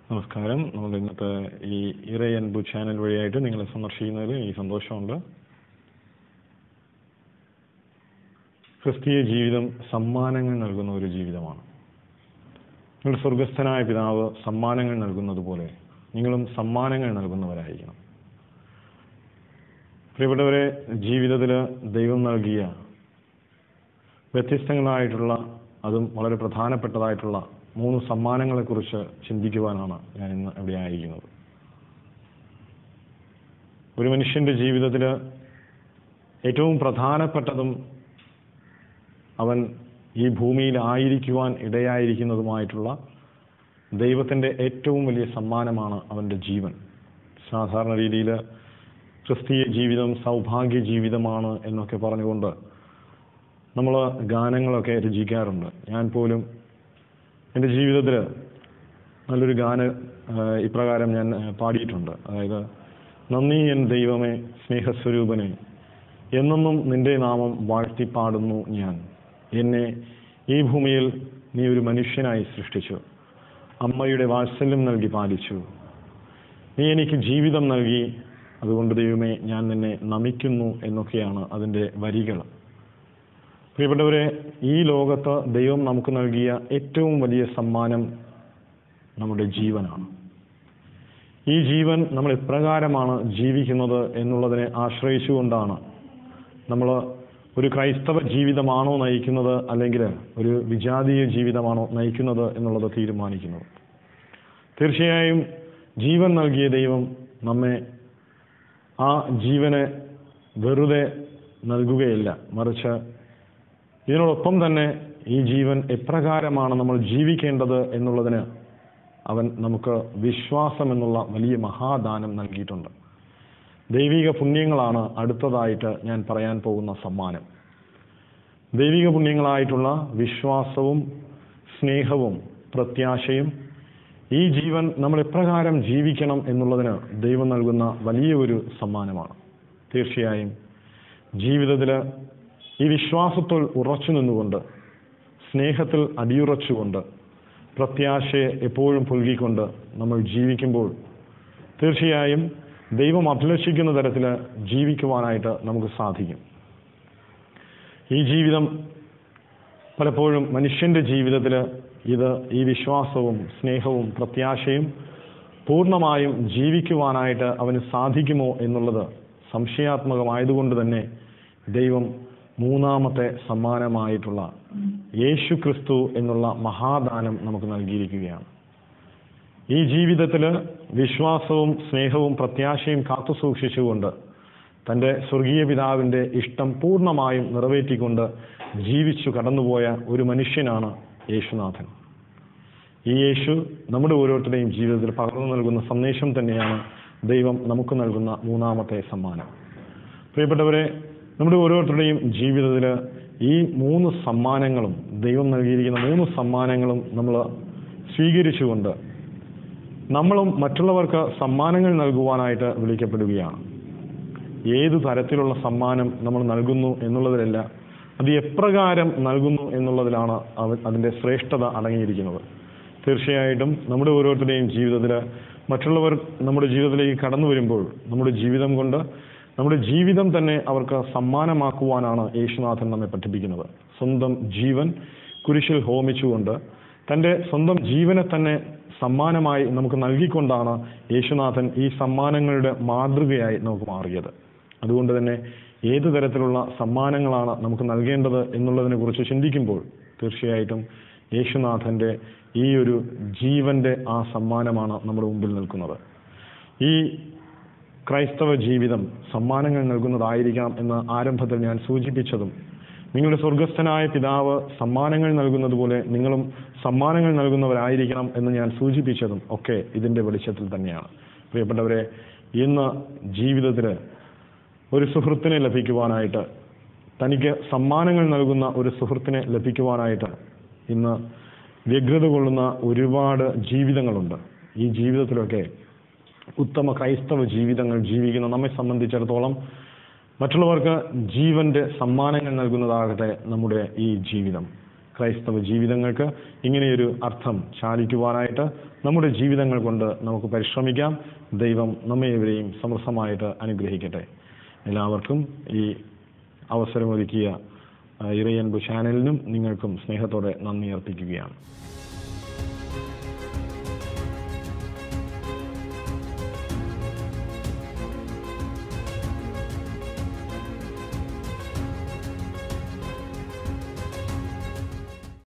നമസ്കാരം നമ്മൾ ഇന്നത്തെ ഈ ഇറേ അൻപു ചാനൽ വഴിയായിട്ട് നിങ്ങളെ സന്ദർശിക്കുന്നതിൽ എനിക്ക് സന്തോഷമുണ്ട് ക്രിസ്തീയ ജീവിതം സമ്മാനങ്ങൾ നൽകുന്ന ഒരു ജീവിതമാണ് നിങ്ങളുടെ സ്വർഗസ്ഥനായ പിതാവ് സമ്മാനങ്ങൾ നൽകുന്നത് പോലെ നിങ്ങളും സമ്മാനങ്ങൾ നൽകുന്നവരായിരിക്കണം പ്രിയപ്പെട്ടവരെ ജീവിതത്തിൽ ദൈവം നൽകിയ വ്യത്യസ്തങ്ങളായിട്ടുള്ള അതും വളരെ പ്രധാനപ്പെട്ടതായിട്ടുള്ള മൂന്ന് സമ്മാനങ്ങളെക്കുറിച്ച് ചിന്തിക്കുവാനാണ് ഞാൻ ഇന്ന് ഇവിടെ ആയിരിക്കുന്നത് ഒരു മനുഷ്യന്റെ ജീവിതത്തിൽ ഏറ്റവും പ്രധാനപ്പെട്ടതും അവൻ ഈ ഭൂമിയിൽ ആയിരിക്കുവാൻ ഇടയായിരിക്കുന്നതുമായിട്ടുള്ള ദൈവത്തിൻ്റെ ഏറ്റവും വലിയ സമ്മാനമാണ് അവൻ്റെ ജീവൻ സാധാരണ രീതിയിൽ ക്രിസ്തീയ ജീവിതം സൗഭാഗ്യ ജീവിതമാണ് എന്നൊക്കെ പറഞ്ഞുകൊണ്ട് നമ്മൾ ഗാനങ്ങളൊക്കെ രചിക്കാറുണ്ട് ഞാൻ പോലും എൻ്റെ ജീവിതത്തിൽ നല്ലൊരു ഗാന ഇപ്രകാരം ഞാൻ പാടിയിട്ടുണ്ട് അതായത് നന്ദി എൻ ദൈവമേ സ്നേഹസ്വരൂപനെ എന്നെന്നും നിന്റെ നാമം വാഴ്ത്തി പാടുന്നു ഞാൻ എന്നെ ഈ ഭൂമിയിൽ നീ ഒരു മനുഷ്യനായി സൃഷ്ടിച്ചു അമ്മയുടെ വാത്സല്യം നൽകി പാലിച്ചു നീ എനിക്ക് ജീവിതം നൽകി അതുകൊണ്ട് ദൈവമേ ഞാൻ നിന്നെ നമിക്കുന്നു എന്നൊക്കെയാണ് അതിൻ്റെ വരികൾ പ്രിയപ്പെട്ടവരെ ഈ ലോകത്ത് ദൈവം നമുക്ക് നൽകിയ ഏറ്റവും വലിയ സമ്മാനം നമ്മുടെ ജീവനാണ് ഈ ജീവൻ നമ്മൾ എപ്രകാരമാണ് ജീവിക്കുന്നത് എന്നുള്ളതിനെ ആശ്രയിച്ചുകൊണ്ടാണ് നമ്മൾ ഒരു ക്രൈസ്തവ ജീവിതമാണോ നയിക്കുന്നത് അല്ലെങ്കിൽ ഒരു വിജാതീയ ജീവിതമാണോ നയിക്കുന്നത് എന്നുള്ളത് തീരുമാനിക്കുന്നത് തീർച്ചയായും ജീവൻ നൽകിയ ദൈവം നമ്മെ ആ ജീവനെ വെറുതെ നൽകുകയില്ല മറിച്ച് ഇതിനോടൊപ്പം തന്നെ ഈ ജീവൻ എപ്രകാരമാണ് നമ്മൾ ജീവിക്കേണ്ടത് എന്നുള്ളതിന് അവൻ നമുക്ക് വിശ്വാസം എന്നുള്ള വലിയ മഹാദാനം നൽകിയിട്ടുണ്ട് ദൈവിക പുണ്യങ്ങളാണ് അടുത്തതായിട്ട് ഞാൻ പറയാൻ പോകുന്ന സമ്മാനം ദൈവിക പുണ്യങ്ങളായിട്ടുള്ള വിശ്വാസവും സ്നേഹവും പ്രത്യാശയും ഈ ജീവൻ നമ്മൾ എപ്രകാരം ജീവിക്കണം എന്നുള്ളതിന് ദൈവം നൽകുന്ന വലിയ ഒരു സമ്മാനമാണ് തീർച്ചയായും ജീവിതത്തിൽ ഈ വിശ്വാസത്തിൽ ഉറച്ചു നിന്നുകൊണ്ട് സ്നേഹത്തിൽ അടിയുറച്ചുകൊണ്ട് പ്രത്യാശയെ എപ്പോഴും പുൽകിക്കൊണ്ട് നമ്മൾ ജീവിക്കുമ്പോൾ തീർച്ചയായും ദൈവം അഭിലഷിക്കുന്ന തരത്തിൽ ജീവിക്കുവാനായിട്ട് നമുക്ക് സാധിക്കും ഈ ജീവിതം പലപ്പോഴും മനുഷ്യന്റെ ജീവിതത്തിൽ ഇത് ഈ വിശ്വാസവും സ്നേഹവും പ്രത്യാശയും പൂർണ്ണമായും ജീവിക്കുവാനായിട്ട് അവന് സാധിക്കുമോ എന്നുള്ളത് സംശയാത്മകമായതുകൊണ്ട് തന്നെ ദൈവം മൂന്നാമത്തെ സമ്മാനമായിട്ടുള്ള യേശു ക്രിസ്തു എന്നുള്ള മഹാദാനം നമുക്ക് നൽകിയിരിക്കുകയാണ് ഈ ജീവിതത്തിൽ വിശ്വാസവും സ്നേഹവും പ്രത്യാശയും കാത്തു സൂക്ഷിച്ചുകൊണ്ട് തൻ്റെ സ്വർഗീയ പിതാവിൻ്റെ ഇഷ്ടം പൂർണ്ണമായും നിറവേറ്റിക്കൊണ്ട് ജീവിച്ചു കടന്നുപോയ ഒരു മനുഷ്യനാണ് യേശുനാഥൻ ഈ യേശു നമ്മുടെ ഓരോരുത്തരുടെയും ജീവിതത്തിൽ പകർന്നു നൽകുന്ന സന്ദേശം തന്നെയാണ് ദൈവം നമുക്ക് നൽകുന്ന മൂന്നാമത്തെ സമ്മാനം പ്രിയപ്പെട്ടവരെ നമ്മുടെ ഓരോരുത്തരുടെയും ജീവിതത്തിൽ ഈ മൂന്ന് സമ്മാനങ്ങളും ദൈവം നൽകിയിരിക്കുന്ന മൂന്ന് സമ്മാനങ്ങളും നമ്മൾ സ്വീകരിച്ചുകൊണ്ട് നമ്മളും മറ്റുള്ളവർക്ക് സമ്മാനങ്ങൾ നൽകുവാനായിട്ട് വിളിക്കപ്പെടുകയാണ് ഏതു തരത്തിലുള്ള സമ്മാനം നമ്മൾ നൽകുന്നു എന്നുള്ളതിലല്ല അത് എപ്രകാരം നൽകുന്നു എന്നുള്ളതിലാണ് അതിൻ്റെ ശ്രേഷ്ഠത അടങ്ങിയിരിക്കുന്നത് തീർച്ചയായിട്ടും നമ്മുടെ ഓരോരുത്തരുടെയും ജീവിതത്തിൽ മറ്റുള്ളവർ നമ്മുടെ ജീവിതത്തിലേക്ക് കടന്നു വരുമ്പോൾ നമ്മുടെ ജീവിതം കൊണ്ട് നമ്മുടെ ജീവിതം തന്നെ അവർക്ക് സമ്മാനമാക്കുവാനാണ് യേശുനാഥൻ നമ്മെ പഠിപ്പിക്കുന്നത് സ്വന്തം ജീവൻ കുരിശിൽ ഹോമിച്ചുകൊണ്ട് തൻ്റെ സ്വന്തം ജീവനെ തന്നെ സമ്മാനമായി നമുക്ക് നൽകിക്കൊണ്ടാണ് യേശുനാഥൻ ഈ സമ്മാനങ്ങളുടെ മാതൃകയായി നമുക്ക് മാറിയത് അതുകൊണ്ട് തന്നെ ഏത് തരത്തിലുള്ള സമ്മാനങ്ങളാണ് നമുക്ക് നൽകേണ്ടത് എന്നുള്ളതിനെ കുറിച്ച് ചിന്തിക്കുമ്പോൾ തീർച്ചയായിട്ടും യേശുനാഥന്റെ ഈ ഒരു ജീവന്റെ ആ സമ്മാനമാണ് നമ്മുടെ മുമ്പിൽ നിൽക്കുന്നത് ഈ ക്രൈസ്തവ ജീവിതം സമ്മാനങ്ങൾ നൽകുന്നതായിരിക്കണം എന്ന് ആരംഭത്തിൽ ഞാൻ സൂചിപ്പിച്ചതും നിങ്ങളുടെ സ്വർഗസ്ഥനായ പിതാവ് സമ്മാനങ്ങൾ നൽകുന്നത് പോലെ നിങ്ങളും സമ്മാനങ്ങൾ നൽകുന്നവരായിരിക്കണം എന്ന് ഞാൻ സൂചിപ്പിച്ചതും ഒക്കെ ഇതിന്റെ വെളിച്ചത്തിൽ തന്നെയാണ് പ്രിയപ്പെട്ടവരെ ഇന്ന് ജീവിതത്തിൽ ഒരു സുഹൃത്തിനെ ലഭിക്കുവാനായിട്ട് തനിക്ക് സമ്മാനങ്ങൾ നൽകുന്ന ഒരു സുഹൃത്തിനെ ലഭിക്കുവാനായിട്ട് ഇന്ന് വ്യഗ്രത കൊള്ളുന്ന ഒരുപാട് ജീവിതങ്ങളുണ്ട് ഈ ജീവിതത്തിലൊക്കെ ഉത്തമ ക്രൈസ്തവ ജീവിതങ്ങൾ ജീവിക്കുന്ന നമ്മെ സംബന്ധിച്ചിടത്തോളം മറ്റുള്ളവർക്ക് ജീവന്റെ സമ്മാനങ്ങൾ നൽകുന്നതാകട്ടെ നമ്മുടെ ഈ ജീവിതം ക്രൈസ്തവ ജീവിതങ്ങൾക്ക് ഇങ്ങനെയൊരു അർത്ഥം ചാലിക്കുവാനായിട്ട് നമ്മുടെ ജീവിതങ്ങൾ കൊണ്ട് നമുക്ക് പരിശ്രമിക്കാം ദൈവം നമ്മെവരെയും സമൃദ്ധമായിട്ട് അനുഗ്രഹിക്കട്ടെ എല്ലാവർക്കും ഈ അവസരമൊരുക്കിയ ആ, ഇറയൻപു ചാനലിനും നിങ്ങൾക്കും സ്നേഹത്തോടെ നന്ദി അർപ്പിക്കുകയാണ്